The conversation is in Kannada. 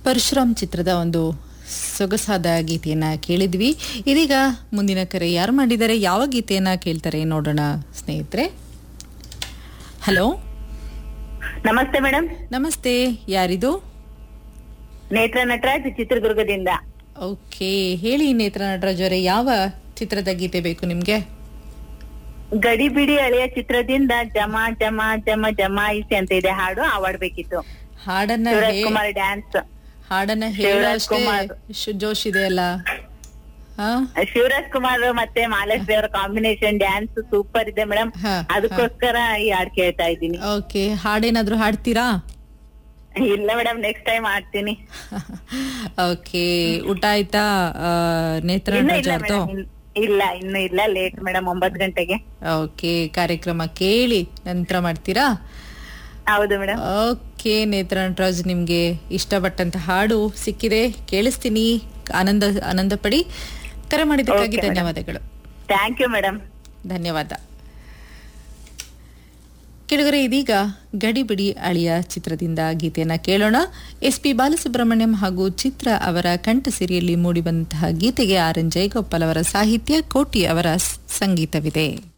ಪರಶುರಾಮ್ ಚಿತ್ರದ ಒಂದು ಸೊಗಸಾದ ಗೀತೆಯನ್ನ ಕೇಳಿದ್ವಿ ಇದೀಗ ಮುಂದಿನ ಕರೆ ಯಾರು ಮಾಡಿದ್ದಾರೆ ಯಾವ ಗೀತೆಯನ್ನ ಕೇಳ್ತಾರೆ ನೋಡೋಣ ಸ್ನೇಹಿತರೆ ಹಲೋ ನಮಸ್ತೆ ಮೇಡಮ್ ನಮಸ್ತೆ ಯಾರಿದು ನೇತ್ರ ನಟರಾಜ್ ಚಿತ್ರದುರ್ಗದಿಂದ ಓಕೆ ಹೇಳಿ ನೇತ್ರ ನಟರಾಜ್ ಅವರೇ ಯಾವ ಚಿತ್ರದ ಗೀತೆ ಬೇಕು ನಿಮ್ಗೆ ಗಡಿ ಬಿಡಿ ಹಳೆಯ ಚಿತ್ರದಿಂದ ಜಮ ಜಮ ಜಮ ಜಮಾಯಿಸಿ ಅಂತ ಇದೆ ಹಾಡು ಹಾಡ್ಬೇಕಿತ್ತು ಹಾಡನ್ನ ಶಿವರಾಜ್ ಹೇ- ಕುಮಾರ್ ಡ್ಯಾನ್ಸ್ ಹಾಡನ್ನ ಶಿವರಾಜ್ ಹೇಳೋಷ್ಟೇ ಕುಮಾರ್. ಶು- ಜೋಶ್ ಇದೆ ಅಲ್ಲ ಹಾ ಶಿವರಾಜ್ ಕುಮಾರ್ ಮತ್ತೆ ಮಾಲಾಶ್ರೀ ಅವರ ಕಾಂಬಿನೇಷನ್ ಡ್ಯಾನ್ಸ್ ಸೂಪರ್ ಇದೆ ಮೇಡಮ್ ಹಾ, ಅದಕ್ಕೋಸ್ಕರ ಈ ಹಾಡ್ ಕೇಳ್ತಾ ಇದ್ದೀನಿ ಓಕೆ ಹಾಡೇನಾದ್ರೂ ಹಾಡ್ತೀರಾ ಇಲ್ಲ ಮೇಡಮ್ ನೆಕ್ಸ್ಟ್ ಟೈಮ್ ಮಾಡ್ತೀನಿ ಓಕೆ ಊಟ ಆಯ್ತಾ ಆ, ನೇತ್ರ ಇನ್ನು ನಟರಾಜ್ ಇಲ್ಲ ಅವ್ರದ್ದು ಮೇಡಮ್ ಇಲ್ಲ ಇನ್ನು ಇಲ್ಲ ಲೇಟ್ ಮೇಡಮ್ ಒಂಬತ್ ಗಂಟೆಗೆ ಓಕೆ ಕಾರ್ಯಕ್ರಮ ಕೇಳಿ ನಂತರ ಮಾಡ್ತೀರಾ ಹೌದು ಮೇಡಮ್ ಓಕೆ ನೇತ್ರ ನಟರಾಜ್ ನಿಮ್ಗೆ ಇಷ್ಟಪಟ್ಟಂತ ಹಾಡು ಸಿಕ್ಕಿದೆ ಕೇಳಿಸ್ತೀನಿ ಆನಂದ ಆನಂದ ಪಡಿ ಕರೆ ಮಾಡಿದ್ದಕ್ಕಾಗಿ Okay, madam. ಧನ್ಯವಾದಗಳು ಥ್ಯಾಂಕ್ ಯು ಮೇಡಮ್ ಧನ್ಯವಾದ ಕೆಳಗರೆ ಇದೀಗ ಗಡಿಬಿಡಿ ಅಳಿಯ ಚಿತ್ರದಿಂದ ಗೀತೆಯನ್ನ ಕೇಳೋಣ ಎಸ್ ಪಿ ಬಾಲಸುಬ್ರಹ್ಮಣ್ಯಂ ಹಾಗೂ ಚಿತ್ರ ಅವರ ಕಂಠಸಿರಿಯಲ್ಲಿ ಮೂಡಿಬಂತಹ ಗೀತೆಗೆ ಆರ್ ಎನ್ ಜಯಗೋಪಾಲ್ ಅವರ ಸಾಹಿತ್ಯ ಕೋಟಿ ಅವರ ಸ್- ಸಂಗೀತವಿದೆ